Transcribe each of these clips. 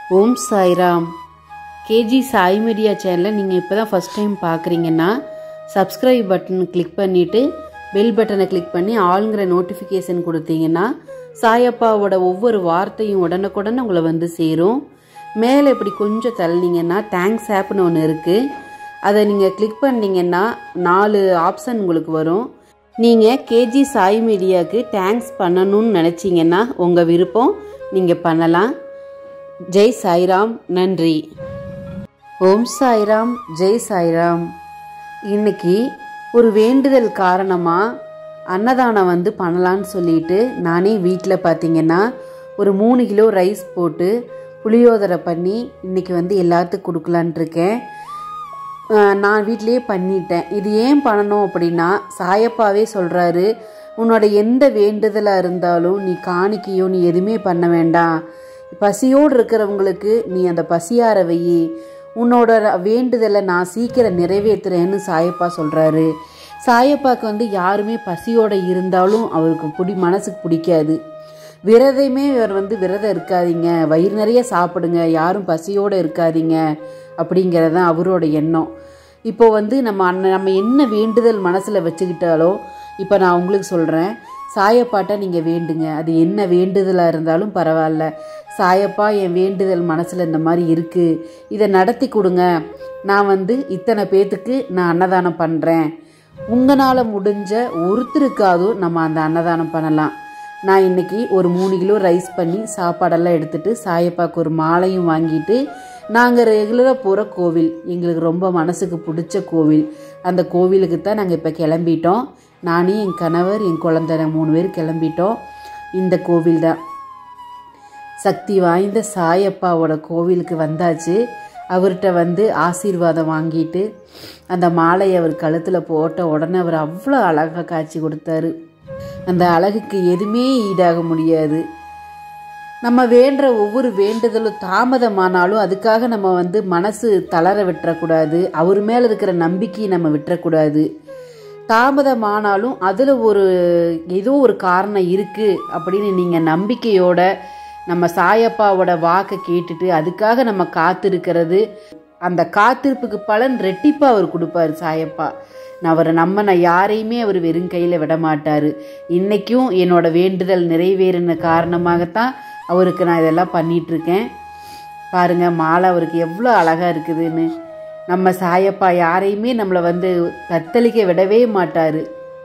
ஓம் Sairam KG Sai media சேனலை நீங்கள் இப்போ தான் ஃபஸ்ட் டைம் பார்க்குறீங்கன்னா சப்ஸ்கிரைப் பட்டன் கிளிக் பண்ணிவிட்டு பெல் பட்டனை கிளிக் பண்ணி ஆளுங்கிற நோட்டிஃபிகேஷன் கொடுத்தீங்கன்னா சாயப்பாவோட ஒவ்வொரு வார்த்தையும் உடனுக்குடன் உங்களை வந்து சேரும் மேலே இப்படி கொஞ்சம் தள்ளினீங்கன்னா தேங்க்ஸ் ஆப்னு ஒன்று இருக்குது அதை நீங்கள் கிளிக் பண்ணீங்கன்னா நாலு ஆப்ஷன் உங்களுக்கு வரும் நீங்கள் கேஜி சாய் மீடியாவுக்கு தேங்க்ஸ் பண்ணணும்னு நினச்சிங்கன்னா உங்கள் விருப்பம் நீங்கள் பண்ணலாம் ஜெய் சாய்ராம் நன்றி ஓம் சாய்ராம் ஜெய் சாய்ராம் இன்னைக்கு ஒரு வேண்டுதல் காரணமாக அன்னதானம் வந்து பண்ணலான்னு சொல்லிட்டு நானே வீட்டில் பார்த்தீங்கன்னா ஒரு மூணு கிலோ ரைஸ் போட்டு புளியோதரை பண்ணி இன்னைக்கு வந்து எல்லாத்துக்கும் கொடுக்கலான் இருக்கேன் ஆஹ் நான் வீட்டிலேயே பண்ணிட்டேன் இது ஏன் பண்ணணும் அப்படின்னா சாயப்பாவே சொல்கிறாரு உன்னோட எந்த வேண்டுதலாக இருந்தாலும் நீ காணிக்கையோ நீ எதுவுமே பண்ண வேண்டாம் பசியோடு இருக்கிறவங்களுக்கு நீ அந்த பசியார வெயி உன்னோட வேண்டுதலை நான் சீக்கிரம் நிறைவேற்றுறேன்னு சாயப்பா சொல்கிறாரு சாயப்பாக்கு வந்து யாருமே பசியோடு இருந்தாலும் அவருக்கு பிடி மனசுக்கு பிடிக்காது விரதமே இவர் வந்து விரதம் இருக்காதீங்க வயிறு நிறைய சாப்பிடுங்க யாரும் பசியோடு இருக்காதீங்க அப்படிங்கிறது தான் அவரோட எண்ணம் இப்போ வந்து நம்ம அண்ணன் நம்ம என்ன வேண்டுதல் மனசில் வச்சுக்கிட்டாலோ இப்போ நான் உங்களுக்கு சொல்கிறேன் சாயப்பாட்டை நீங்கள் வேண்டுங்க அது என்ன வேண்டுதலாக இருந்தாலும் பரவாயில்ல சாயப்பா என் வேண்டுதல் மனசில் இந்த மாதிரி இருக்குது இதை நடத்தி கொடுங்க நான் வந்து இத்தனை பேத்துக்கு நான் அன்னதானம் பண்ணுறேன் உங்களால் முடிஞ்ச ஒருத்தருக்காவது நம்ம அந்த அன்னதானம் பண்ணலாம் நான் இன்னைக்கு ஒரு மூணு கிலோ ரைஸ் பண்ணி சாப்பாடெல்லாம் எடுத்துட்டு சாயப்பாக்கு ஒரு மாலையும் வாங்கிட்டு நாங்கள் ரெகுலராக போகிற கோவில் எங்களுக்கு ரொம்ப மனசுக்கு பிடிச்ச கோவில் அந்த கோவிலுக்கு தான் நாங்கள் இப்போ கிளம்பிட்டோம் நானும் என் கணவர் என் குழந்தை மூணு பேர் கிளம்பிட்டோம் இந்த கோவில் தான் சக்தி வாய்ந்த சாயப்பாவோட கோவிலுக்கு வந்தாச்சு அவர்கிட்ட வந்து ஆசீர்வாதம் வாங்கிட்டு அந்த மாலையை அவர் கழுத்தில் போட்ட உடனே அவர் அவ்வளோ அழகாக காட்சி கொடுத்தாரு அந்த அழகுக்கு எதுவுமே ஈடாக முடியாது நம்ம வேண்டுற ஒவ்வொரு வேண்டுதலும் தாமதமானாலும் அதுக்காக நம்ம வந்து மனசு தளர விட்டுறக்கூடாது அவர் மேலே இருக்கிற நம்பிக்கையை நம்ம விட்டுறக்கூடாது தாமதமானாலும் அதில் ஒரு ஏதோ ஒரு காரணம் இருக்குது அப்படின்னு நீங்கள் நம்பிக்கையோட நம்ம சாயப்பாவோட வாக்கை கேட்டுட்டு அதுக்காக நம்ம காத்திருக்கிறது அந்த காத்திருப்புக்கு பலன் ரெட்டிப்பாக அவர் கொடுப்பார் சாயப்பா நான் அவரை நம்ம நான் யாரையுமே அவர் வெறும் கையில் விட மாட்டார் இன்றைக்கும் என்னோட வேண்டுதல் நிறைவேறின காரணமாகத்தான் அவருக்கு நான் இதெல்லாம் பண்ணிகிட்ருக்கேன் பாருங்கள் மாலை அவருக்கு எவ்வளோ அழகாக இருக்குதுன்னு நம்ம சாயப்பா யாரையுமே நம்மளை வந்து தத்தளிக்க விடவே மாட்டார்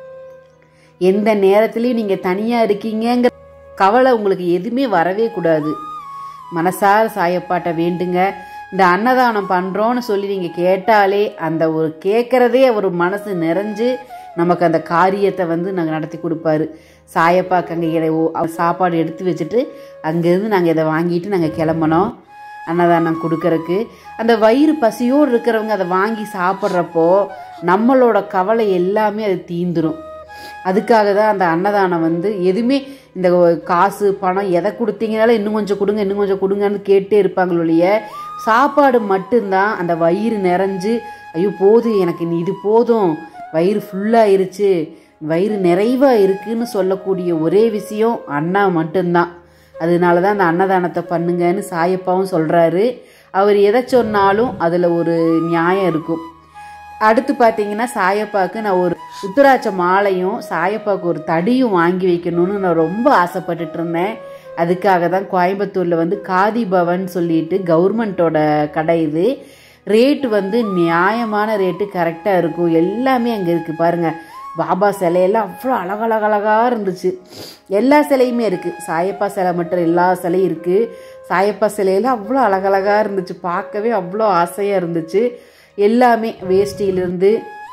எந்த நேரத்துலையும் நீங்கள் தனியாக இருக்கீங்கங்கிற கவலை உங்களுக்கு எதுவுமே வரவே கூடாது மனசார சாயப்பாட்ட வேண்டுங்க இந்த அன்னதானம் பண்ணுறோன்னு சொல்லி நீங்கள் கேட்டாலே அந்த ஒரு கேட்குறதே ஒரு மனசு நிறைஞ்சு நமக்கு அந்த காரியத்தை வந்து நாங்கள் நடத்தி கொடுப்பாரு சாயப்பாக்கு அங்கே சாப்பாடு எடுத்து வச்சுட்டு அங்கேருந்து நாங்கள் இதை வாங்கிட்டு நாங்கள் கிளம்புனோம் அன்னதானம் கொடுக்கறக்கு அந்த வயிறு பசியோடு இருக்கிறவங்க அதை வாங்கி சாப்பிட்றப்போ நம்மளோட கவலை எல்லாமே அது தீந்துரும் அதுக்காக தான் அந்த அன்னதானம் வந்து எதுவுமே இந்த காசு பணம் எதை கொடுத்தீங்கனாலும் இன்னும் கொஞ்சம் கொடுங்க இன்னும் கொஞ்சம் கொடுங்கன்னு கேட்டே இருப்பாங்களோ ஒழிய சாப்பாடு மட்டும்தான் அந்த வயிறு நிறைஞ்சு ஐயோ போதும் எனக்கு நீ இது போதும் வயிறு ஃபுல்லாகிருச்சு வயிறு நிறைவாக இருக்குன்னு சொல்லக்கூடிய ஒரே விஷயம் அண்ணா மட்டும்தான் அதனால தான் அந்த அன்னதானத்தை பண்ணுங்கன்னு சாயப்பாவும் சொல்கிறாரு அவர் எதை சொன்னாலும் அதில் ஒரு நியாயம் இருக்கும் அடுத்து பார்த்தீங்கன்னா சாயப்பாக்கு நான் ஒரு உத்தராட்ச மாலையும் சாயப்பாக்கு ஒரு தடியும் வாங்கி வைக்கணும்னு நான் ரொம்ப ஆசைப்பட்டுட்டு இருந்தேன் அதுக்காக தான் கோயம்புத்தூரில் வந்து காதி பவன் சொல்லிட்டு கவர்மெண்ட்டோட கடை இது ரேட்டு வந்து நியாயமான ரேட்டு கரெக்டாக இருக்கும் எல்லாமே அங்கே இருக்குது பாருங்கள் பாபா சிலையெல்லாம் அவ்வளோ அழகழகழகாக இருந்துச்சு எல்லா சிலையுமே இருக்குது சாயப்பா சிலை மட்டும் எல்லா சிலையும் இருக்குது சாயப்பா சிலையெல்லாம் அவ்வளோ அழகழகாக இருந்துச்சு பார்க்கவே அவ்வளோ ஆசையாக இருந்துச்சு எல்லாமே வேஷ்டியிலிருந்து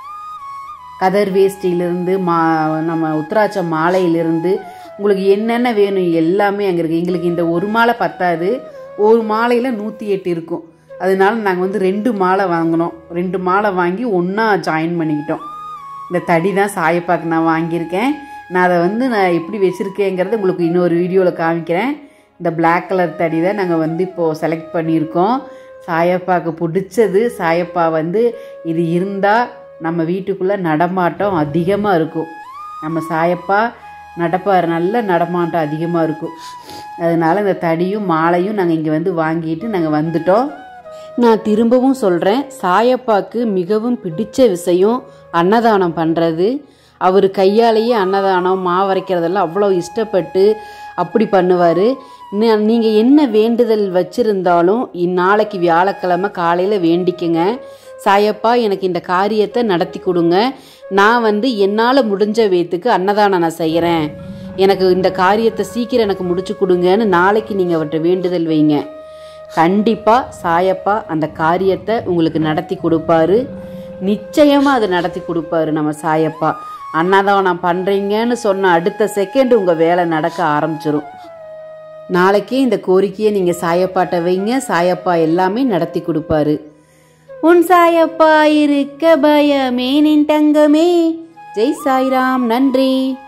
கதர் வேஷ்டியிலிருந்து மா நம்ம உத்தராட்ச மாலையிலிருந்து உங்களுக்கு என்னென்ன வேணும் எல்லாமே அங்கே இருக்குது எங்களுக்கு இந்த ஒரு மாலை பத்தாது ஒரு மாலையில் நூற்றி எட்டு இருக்கும் அதனால நாங்கள் வந்து ரெண்டு மாலை வாங்கினோம் ரெண்டு மாலை வாங்கி ஒன்றா ஜாயின் பண்ணிக்கிட்டோம் இந்த தடி தான் சாயப்பாக்கு நான் வாங்கியிருக்கேன் நான் அதை வந்து நான் எப்படி வச்சுருக்கேங்கிறத உங்களுக்கு இன்னொரு வீடியோவில் காமிக்கிறேன் இந்த பிளாக் கலர் தடி தான் நாங்கள் வந்து இப்போது செலக்ட் பண்ணியிருக்கோம் சாயப்பாக்கு பிடிச்சது சாயப்பா வந்து இது இருந்தால் நம்ம வீட்டுக்குள்ளே நடமாட்டம் அதிகமாக இருக்கும் நம்ம சாயப்பா நடப்பார் நல்ல நடமாட்டம் அதிகமாக இருக்கும் அதனால் இந்த தடியும் மாலையும் நாங்கள் இங்கே வந்து வாங்கிட்டு நாங்கள் வந்துட்டோம் நான் திரும்பவும் சொல்கிறேன் சாயப்பாக்கு மிகவும் பிடிச்ச விஷயம் அன்னதானம் பண்ணுறது அவர் கையாலேயே அன்னதானம் மாவரைக்கிறதெல்லாம் அவ்வளோ இஷ்டப்பட்டு அப்படி பண்ணுவார் நீங்கள் என்ன வேண்டுதல் வச்சுருந்தாலும் இந்நாளைக்கு வியாழக்கிழமை காலையில் வேண்டிக்கங்க சாயப்பா எனக்கு இந்த காரியத்தை நடத்தி கொடுங்க நான் வந்து என்னால் முடிஞ்ச வேத்துக்கு அன்னதானம் நான் செய்கிறேன் எனக்கு இந்த காரியத்தை சீக்கிரம் எனக்கு முடிச்சு கொடுங்கன்னு நாளைக்கு நீங்கள் அவர்கிட்ட வேண்டுதல் வைங்க கண்டிப்பாக சாயப்பா அந்த காரியத்தை உங்களுக்கு நடத்தி கொடுப்பாரு நிச்சயமாக அதை நடத்தி கொடுப்பாரு நம்ம சாயப்பா அன்னதானம் பண்ணுறீங்கன்னு சொன்ன அடுத்த செகண்ட் உங்கள் வேலை நடக்க ஆரம்பிச்சிரும் நாளைக்கே இந்த கோரிக்கையை நீங்கள் சாயப்பாட்ட வைங்க சாயப்பா எல்லாமே நடத்தி கொடுப்பாரு உன் சாயப்பா இருக்க பயமே நின் தங்கமே ஜெய் சாய்ராம் நன்றி